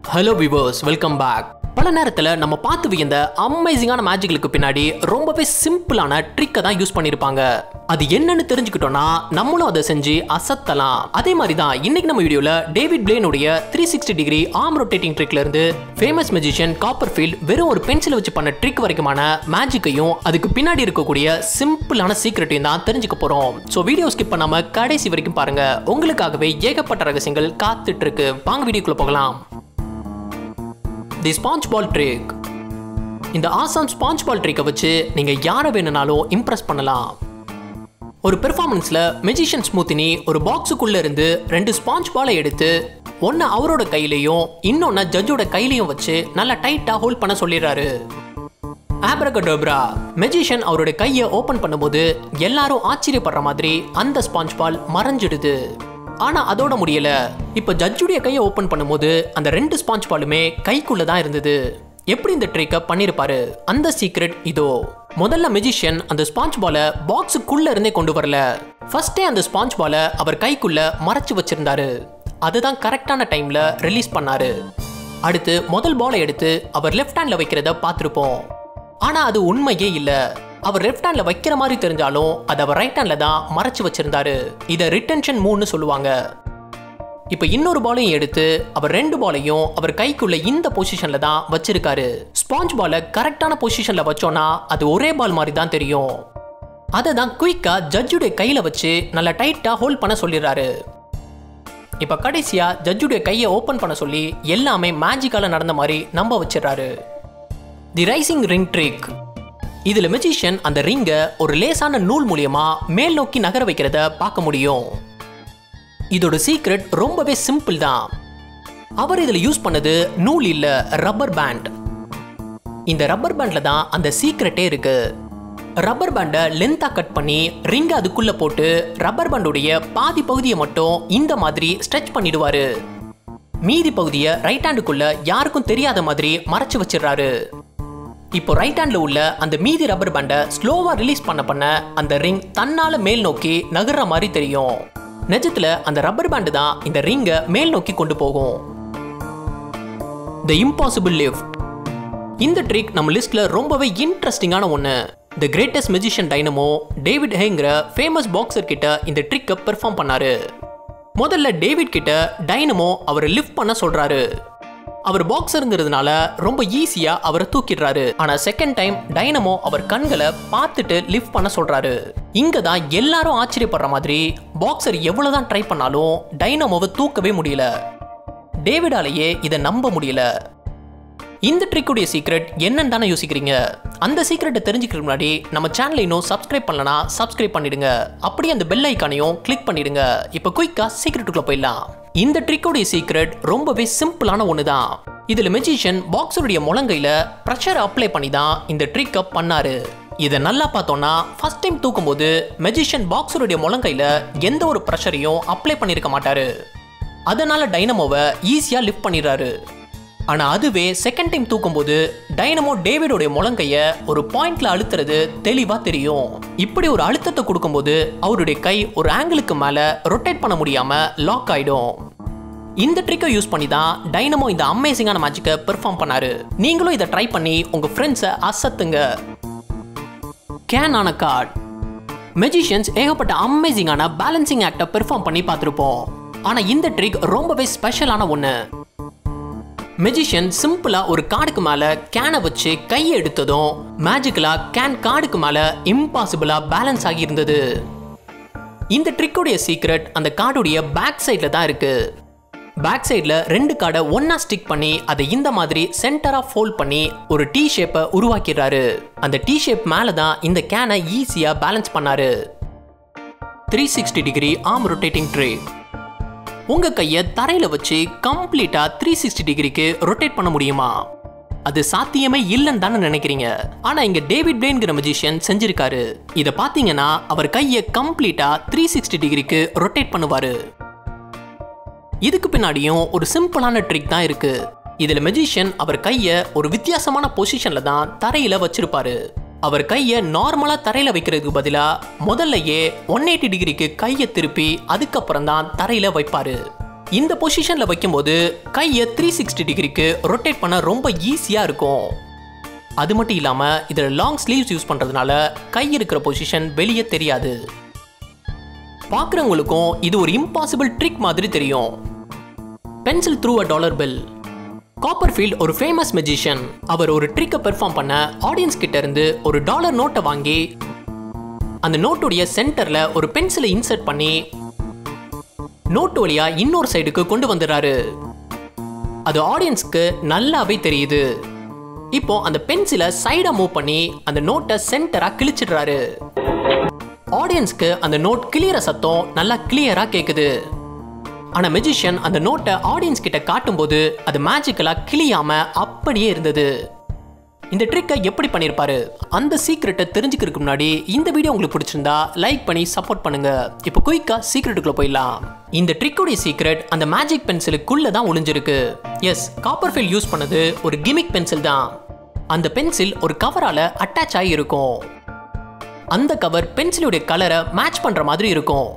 hello viewers welcome back பல நேரத்தில் நம்ம பார்த்து வியந்த அமேசிங்கான மேஜிக்களுக்கு பின்னாடி ரொம்பவே சிம்பிளான ட்ரிக்கை தான் யூஸ் பண்ணியிருப்பாங்க அது என்னன்னு தெரிஞ்சுக்கிட்டோம்னா நம்மளும் அதை செஞ்சு அசத்தலாம் அதே மாதிரி தான் இன்னைக்கு நம்ம வீடியோவில் டேவிட் பிளேனுடைய three sixty degree arm rotating ட்ரிக்ல இருந்து ஃபேமஸ் மெஜிஷியன் காப்பர்ஃபீல்ட் வெறும் ஒரு பென்சிலை வச்சு பண்ண ட்ரிக் வரைக்குமான மேஜிக்கையும் அதுக்கு பின்னாடி இருக்கக்கூடிய சிம்பிளான சீக்ரெட்டையும் தான் தெரிஞ்சுக்க போறோம் ஸோ வீடியோ ஸ்கிப் பண்ணாம கடைசி வரைக்கும் பாருங்க உங்களுக்காகவே ஏகப்பட்ட ரகசியங்கள் காத்துட்டு இருக்கு வாங்க வீடியோக்குள்ள போகலாம் தி ஸ்பாஞ்ச் பால் ட்ரிக் இந்த ஆசாம் ஸ்பாஞ்ச் பால் ட்ரிக்கை வச்சு நீங்க யாரை வேணும்னாலும் இம்ப்ரெஸ் பண்ணலாம் ஒரு பெர்ஃபார்மன்ஸ்ல மெஜிஷியன் ஸ்மூத்தினி ஒரு பாக்ஸுக்குள்ள இருந்து ரெண்டு ஸ்பாஞ்ச் பாலை எடுத்து ஒன்னு அவரோட கையிலையும் இன்னொன்னு ஜட்ஜோட கையிலையும் வச்சு நல்லா டைட்டா ஹோல்ட் பண்ண சொல்லிடுறாரு ஆப்ரகடோப்ரா மெஜிஷியன் அவரோட கையை ஓபன் பண்ணும்போது எல்லாரும் ஆச்சரியப்படுற மாதிரி அந்த ஸ்பாஞ்ச் பால் மறைஞ்சிடுது ஆனா அதோட முடியல இப்ப ஜட்ஜுடைய கையை ஓபன் பண்ணும்போது அந்த ரெண்டு ஸ்பாஞ்ச் பாலுமே கைக்குள்ள தான் இருந்தது எப்படி இந்த ட்ரிக்கை பண்ணிருப்பாரு அந்த சீக்ரெட் இதோ முதல்ல மெஜிஷியன் அந்த ஸ்பாஞ்ச் பாலை பாக்ஸுக்குள்ள இருந்தே கொண்டு வரல ஃபர்ஸ்டே அந்த ஸ்பாஞ்ச் பாலை அவர் கைக்குள்ள மறைச்சு வச்சிருந்தாரு அதுதான் கரெக்டான டைம்ல ரிலீஸ் பண்ணாரு அடுத்து முதல் பாலை எடுத்து அவர் லெஃப்ட் ஹேண்ட்ல வைக்கிறத பார்த்துருப்போம் ஆனா அது உண்மையே இல்ல அவர் லெஃப்ட் ஹேண்ட்ல வைக்கிற மாதிரி தெரிஞ்சாலும் அதை அவர் ரைட் ஹேண்ட்ல தான் மறைச்சு வச்சிருந்தாரு இதை ரிட்டென்ஷன் மூன்னு சொல்லுவாங்க இப்ப இன்னொரு பாலையும் எடுத்து அவர் ரெண்டு பாலையும் அவர் கைக்குள்ள இந்த பொசிஷன்ல தான் வச்சிருக்காரு ஸ்பாஞ்ச் பாலை கரெக்டான பொசிஷன்ல வச்சோம்னா அது ஒரே பால் மாதிரி தான் தெரியும் அதை தான் குயிக்கா ஜட்ஜுடைய கையில வச்சு நல்லா டைட்டா ஹோல்ட் பண்ண சொல்லிடுறாரு இப்ப கடைசியா ஜட்ஜுடைய கையை ஓபன் பண்ண சொல்லி எல்லாமே மேஜிக்கால நடந்த மாதிரி நம்ப வச்சிடுறாரு தி ரைசிங் ரிங் ட்ரிக் இதுல மெஜிஷியன் அந்த ரிங்கை ஒரு லேசான நூல் மூலியமா மேல் நோக்கி நகர வைக்கிறத பார்க்க முடியும் இதோட சீக்ரெட் ரொம்பவே சிம்பிள் தான் அவர் இதுல யூஸ் பண்ணது நூல் இல்ல ரப்பர் பேண்ட் இந்த ரப்பர் பேண்ட்ல தான் அந்த சீக்ரெட்டே இருக்கு ரப்பர் பேண்டை லென்த்தா கட் பண்ணி ரிங் அதுக்குள்ள போட்டு ரப்பர் பேண்டுடைய பாதி பகுதியை மட்டும் இந்த மாதிரி ஸ்ட்ரெச் பண்ணிடுவாரு மீதி பகுதியை ரைட் ஹேண்டுக்குள்ள யாருக்கும் தெரியாத மாதிரி மறைச்சு வச்சிடுறாரு இப்போ ரைட் ஹேண்ட்ல உள்ள அந்த மீதி ரப்பர் பேண்டை ஸ்லோவா ரிலீஸ் பண்ண பண்ண அந்த ரிங் தன்னால மேல் நோக்கி நகர்ற மாதிரி தெரியும் நிஜத்துல அந்த ரப்பர் பேண்டு தான் இந்த ரிங்கை மேல் நோக்கி கொண்டு போகும் த இம்பாசிபிள் லிஃப்ட் இந்த ட்ரிக் நம்ம லிஸ்ட்ல ரொம்பவே இன்ட்ரெஸ்டிங்கான ஒன்று the greatest magician Dynamo David ஹேங்கிற ஃபேமஸ் பாக்ஸர் கிட்ட இந்த ட்ரிக்கை பெர்ஃபார்ம் பண்ணாரு முதல்ல டேவிட் கிட்ட டைனமோ அவரை லிஃப்ட் பண்ண சொல்றாரு அவர் பாக்ஸருங்கிறதுனால ரொம்ப ஈஸியா அவரை தூக்கிடுறாரு ஆனா செகண்ட் டைம் டைனமோ அவர் கண்களை பார்த்துட்டு லிஃப்ட் பண்ண சொல்றாரு இங்க தான் எல்லாரும் ஆச்சரியப்படுற மாதிரி பாக்ஸர் எவ்வளவுதான் ட்ரை பண்ணாலும் டைனமோவை தூக்கவே முடியல டேவிடாலேயே இதை நம்ப முடியல இந்த ட்ரிக்குடைய சீக்ரெட் என்னன்னு தானே யோசிக்கிறீங்க அந்த சீக்ரெட்டை தெரிஞ்சுக்கிறதுக்கு முன்னாடி நம்ம சேனலை இன்னும் சப்ஸ்கிரைப் பண்ணலனா சப்ஸ்கிரைப் பண்ணிடுங்க அப்படியே அந்த பெல் ஐக்கானையும் கிளிக் பண்ணிடுங்க இப்போ குயிக்கா சீக்ரெட்டுக்குள்ள போயிடலாம் இந்த ட்ரிக்கோடைய சீக்ரெட் ரொம்பவே சிம்பிளான ஒன்று தான் இதில் மெஜிஷியன் பாக்ஸருடைய முழங்கையில் ப்ரெஷர் அப்ளை பண்ணி தான் இந்த ட்ரிக்கை பண்ணாரு இதை நல்லா பார்த்தோம்னா ஃபர்ஸ்ட் டைம் தூக்கும்போது மெஜிஷியன் பாக்ஸருடைய முழங்கையில் எந்த ஒரு ப்ரெஷரையும் அப்ளை பண்ணியிருக்க மாட்டாரு அதனால டைனமோவை ஈஸியாக லிஃப்ட் பண்ணிடுறாரு ஆனா அதுவே செகண்ட் டைம் தூக்கும்போது டைனமோ டேவிடோடைய முழங்கைய ஒரு பாயிண்ட்ல அழுத்துறது தெளிவா தெரியும் இப்படி ஒரு அழுத்தத்தை கொடுக்கும்போது அவருடைய கை ஒரு ஆங்கிளுக்கு மேல ரொட்டேட் பண்ண முடியாம லாக் ஆயிடும் இந்த ட்ரிக்கை யூஸ் பண்ணி தான் டைனமோ இந்த அமேசிங்கான மேஜிக்கை பெர்ஃபார்ம் பண்ணாரு நீங்களும் இதை ட்ரை பண்ணி உங்க ஃப்ரெண்ட்ஸை அசத்துங்க கேன் ஆன கார்டு மெஜிஷியன்ஸ் ஏகப்பட்ட அமேசிங்கான பேலன்சிங் ஆக்டை பெர்ஃபார்ம் பண்ணி பார்த்துருப்போம் ஆனா இந்த ட்ரிக் ரொம்பவே ஸ்பெஷலான ஒன்று மெஜிஷியன் சிம்பிளா ஒரு கார்டுக்கு மேல கேனை வச்சு கையை எடுத்ததும் மேஜிக்கலா கேன் கார்டுக்கு மேல இம்பாசிபிளா பேலன்ஸ் ஆகி இருந்தது இந்த ட்ரிக்கோடைய சீக்ரெட் அந்த கார்டுடைய பேக் சைடில் தான் இருக்கு பேக் சைடில் ரெண்டு கார்டை ஒன்னா ஸ்டிக் பண்ணி அதை இந்த மாதிரி சென்டராக ஃபோல்ட் பண்ணி ஒரு டி ஷேப்பை உருவாக்கிடுறாரு அந்த டி ஷேப் மேலே தான் இந்த கேனை ஈஸியாக பேலன்ஸ் பண்ணாரு three sixty degree arm rotating tray உங்க கையை தரையில வச்சு கம்ப்ளீட்டா த்ரீ சிக்ஸ்டி டிகிரிக்கு ரொட்டேட் பண்ண முடியுமா அது சாத்தியமே இல்லைன்னு தானே நினைக்கிறீங்க ஆனா இங்க டேவிட் பிளேன்கிற மெஜிஷியன் செஞ்சிருக்காரு இத பாத்தீங்கன்னா அவர் கையை கம்ப்ளீட்டா த்ரீ சிக்ஸ்டி டிகிரிக்கு ரொட்டேட் பண்ணுவாரு இதுக்கு பின்னாடியும் ஒரு சிம்பிளான ட்ரிக் தான் இருக்கு இதுல மெஜிஷியன் அவர் கையை ஒரு வித்தியாசமான பொசிஷன்ல தான் தரையில வச்சிருப்பாரு அவர் கையை நார்மலா தரையில வைக்கிறதுக்கு பதிலா முதல்லயே ஒன் எயிட்டி டிகிரிக்கு கையை திருப்பி அதுக்கப்புறம் தான் தரையில வைப்பாரு இந்த பொசிஷனில் வைக்கும்போது கையை த்ரீ சிக்ஸ்டி டிகிரிக்கு ரொட்டேட் பண்ண ரொம்ப ஈஸியாக இருக்கும் அது மட்டும் இல்லாமல் இதில் லாங் ஸ்லீவ்ஸ் யூஸ் பண்ணுறதுனால கை இருக்கிற பொசிஷன் வெளியே தெரியாது பார்க்குறவங்களுக்கும் இது ஒரு இம்பாசிபிள் ட்ரிக் மாதிரி தெரியும் pencil through a dollar bill Copperfield ஒரு ஃபேமஸ் மெஜிஷியன் அவர் ஒரு ட்ரிக்கை பெர்ஃபார்ம் பண்ண ஆடியன்ஸ் கிட்ட இருந்து ஒரு டாலர் நோட்டை வாங்கி அந்த நோட்டுடைய சென்டர்ல ஒரு பென்சிலை இன்சர்ட் பண்ணி நோட்டு வழியா இன்னொரு சைடுக்கு கொண்டு வந்துடுறாரு அது ஆடியன்ஸ்க்கு நல்லாவே தெரியுது இப்போ அந்த பென்சிலை சைடா மூவ் பண்ணி அந்த நோட்டை சென்டரா கிழிச்சிடுறாரு ஆடியன்ஸ்க்கு அந்த நோட் கிளியர சத்தம் நல்லா கிளியரா கேக்குது ஆனா மெஜிஷியன் அந்த நோட்டை ஆடியன்ஸ் கிட்ட காட்டும்போது அது மேஜிக்கலா கிளியாம அப்படியே இருந்தது இந்த ட்ரிக்கை எப்படி பண்ணியிருப்பாரு அந்த சீக்ரெட்டை தெரிஞ்சுக்கிறதுக்கு முன்னாடி இந்த வீடியோ உங்களுக்கு பிடிச்சிருந்தா லைக் பண்ணி சப்போர்ட் பண்ணுங்க இப்போ குயிக்கா சீக்ரெட்டுக்குள்ள போயிடலாம் இந்த ட்ரிக்கோடைய சீக்ரெட் அந்த மேஜிக் பென்சிலுக்குள்ள தான் ஒளிஞ்சிருக்கு எஸ் காப்பர்ஃபீல் யூஸ் பண்ணது ஒரு கிமிக் பென்சில் தான் அந்த பென்சில் ஒரு கவரால அட்டாச் ஆகி இருக்கும் அந்த கவர் பென்சிலுடைய கலரை மேட்ச் பண்ற மாதிரி இருக்கும்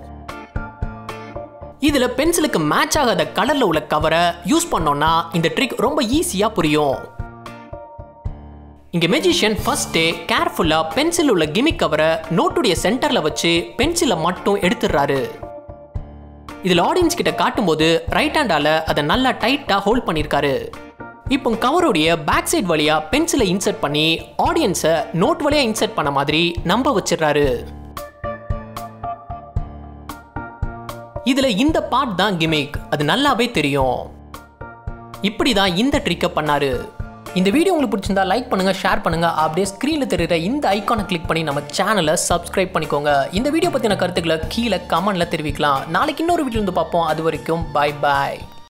இதுல பென்சிலுக்கு மேட்ச் ஆகாத கலர்ல உள்ள கவரை யூஸ் பண்ணோம்னா இந்த ட்ரிக் ரொம்ப ஈஸியா புரியும் இங்க மெஜிஷியன் ஃபர்ஸ்டே கேர்ஃபுல்லா பென்சில் உள்ள கிமிக் கவரை நோட்டுடைய சென்டர்ல வச்சு பென்சிலை மட்டும் எடுத்துடுறாரு இதுல ஆடியன்ஸ் கிட்ட காட்டும்போது ரைட் ஹேண்டால அதை நல்லா டைட்டா ஹோல்ட் பண்ணியிருக்காரு இப்போ கவருடைய பேக் சைடு வழியா பென்சிலை இன்சர்ட் பண்ணி ஆடியன்ஸை நோட் வழியா இன்சர்ட் பண்ண மாதிரி நம்ப வச்சிடுறாரு இதுல இந்த பார்ட் தான் கிமிக் அது நல்லாவே தெரியும் இப்படி தான் இந்த ட்ரிக்கை பண்ணாரு இந்த வீடியோ உங்களுக்கு பிடிச்சிருந்தா லைக் பண்ணுங்க ஷேர் பண்ணுங்க அப்படியே ஸ்க்ரீன்ல தெரியுற இந்த ஐக்கானை கிளிக் பண்ணி நம்ம சேனலை சப்ஸ்கிரைப் பண்ணிக்கோங்க இந்த வீடியோ பத்தின கருத்துக்களை கீழே கமெண்ட்ல தெரிவிக்கலாம் நாளைக்கு இன்னொரு வீடியோ வந்து பார்ப்போம் அது வரைக்கும் பாய் பாய்